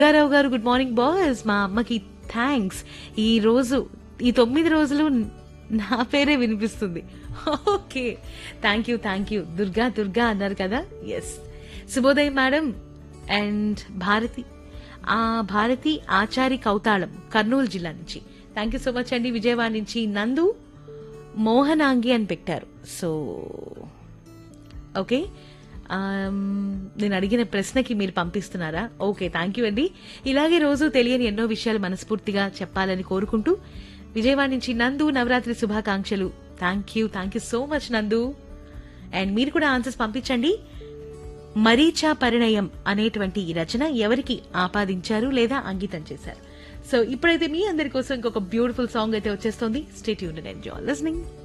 దుర్గారావు గారు good morning boys మా అమ్మకి థ్యాంక్స్ ఈ రోజు ఈ తొమ్మిది రోజులు నా పేరే వినిపిస్తుంది okay thank you thank you Durga Durga అన్నారు కదా ఎస్ శుభోదయం మేడం అండ్ భారతి ఆ భారతి ఆచారి కౌతాళం కర్నూలు జిల్లా నుంచి థ్యాంక్ యూ సో మచ్ అండి విజయవాడ నుంచి నందు మోహనాంగి అని పెట్టారు సో ఓకే ఆమ్, నేను అడిగిన ప్రశ్నకి మీరు పంపిస్తున్నారా ఓకే థ్యాంక్ యూ అండి ఇలాగే రోజు తెలియని ఎన్నో విషయాలు మనస్ఫూర్తిగా చెప్పాలని కోరుకుంటూ విజయవాడ నుంచి నందు నవరాత్రి శుభాకాంక్షలు thank you thank you so much Nandu and మీరు కూడా ఆన్సర్స్ పంపించండి మరీచా పరిణయం అనేటువంటి ఈ రచన ఎవరికి ఆపాదించారు లేదా అంకితం చేశారు సో ఇప్పుడైతే మీ అందరి కోసం ఇంకొక బ్యూటిఫుల్ సాంగ్ అయితే వచ్చేస్తుంది స్టేట్ యూన్ ఎంజాయ్ లిస్నింగ్